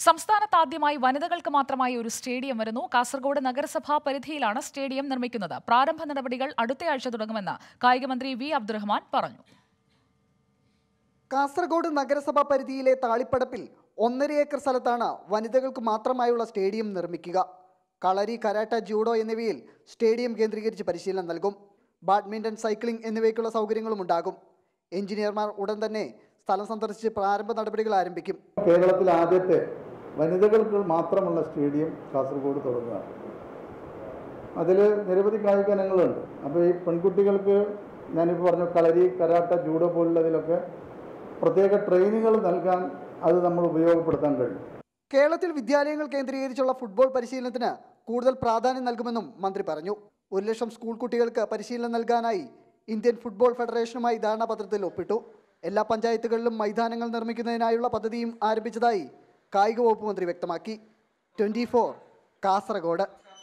സംസ്ഥാനത്ത് ആദ്യമായി വനിതകൾക്ക് മാത്രമായി ഒരു സ്റ്റേഡിയം വരുന്നു കാസർഗോഡ് നഗരസഭാ പരിധിയിലാണ് സ്റ്റേഡിയം നിർമ്മിക്കുന്നത് പ്രാരംഭ നടപടികൾ അടുത്തയാഴ്ച തുടങ്ങുമെന്ന് കായികമന്ത്രി വി അബ്ദുറഹ്മാൻ പറഞ്ഞു കാസർഗോഡ് നഗരസഭാ പരിധിയിലെ താളിപ്പടപ്പിൽ ഒന്നര ഏക്കർ സ്ഥലത്താണ് വനിതകൾക്ക് മാത്രമായുള്ള സ്റ്റേഡിയം നിർമ്മിക്കുക കളരി കരാട്ട ജൂഡോ എന്നിവയിൽ സ്റ്റേഡിയം കേന്ദ്രീകരിച്ച് പരിശീലനം നൽകും ബാഡ്മിന്റൺ സൈക്ലിംഗ് എന്നിവയ്ക്കുള്ള സൗകര്യങ്ങളും ഉണ്ടാകും എഞ്ചിനീയർമാർ ഉടൻ തന്നെ സ്ഥലം സന്ദർശിച്ച് പ്രാരംഭ നടപടികൾ ആരംഭിക്കും കേരളത്തിൽ ആദ്യത്തെ വനിതകൾക്ക് മാത്രമുള്ള സ്റ്റേഡിയം കാസർഗോഡ് തുടങ്ങുകയാണ് അതിൽ നിരവധി കായിക ഇനങ്ങളുണ്ട് അപ്പോൾ ഈ പെൺകുട്ടികൾക്ക് ഞാനിപ്പോൾ പറഞ്ഞു കളരി കരാട്ട ജൂഡോ പോലുള്ളതിലൊക്കെ പ്രത്യേക ട്രെയിനിങ്ങുകൾ നൽകാൻ അത് നമ്മൾ ഉപയോഗപ്പെടുത്താൻ കഴിയും കേരളത്തിൽ വിദ്യാലയങ്ങൾ കേന്ദ്രീകരിച്ചുള്ള ഫുട്ബോൾ പരിശീലനത്തിന് കൂടുതൽ പ്രാധാന്യം നൽകുമെന്നും മന്ത്രി പറഞ്ഞു ഒരു ലക്ഷം സ്കൂൾ കുട്ടികൾക്ക് പരിശീലനം നൽകാനായി ഇന്ത്യൻ ഫുട്ബോൾ ഫെഡറേഷനുമായി ധാരണാപത്രത്തിൽ ഒപ്പിട്ടു എല്ലാ പഞ്ചായത്തുകളിലും മൈതാനങ്ങൾ നിർമ്മിക്കുന്നതിനായുള്ള പദ്ധതിയും ആരംഭിച്ചതായി കായിക വകുപ്പ് മന്ത്രി വ്യക്തമാക്കി ട്വന്റി കാസർഗോഡ്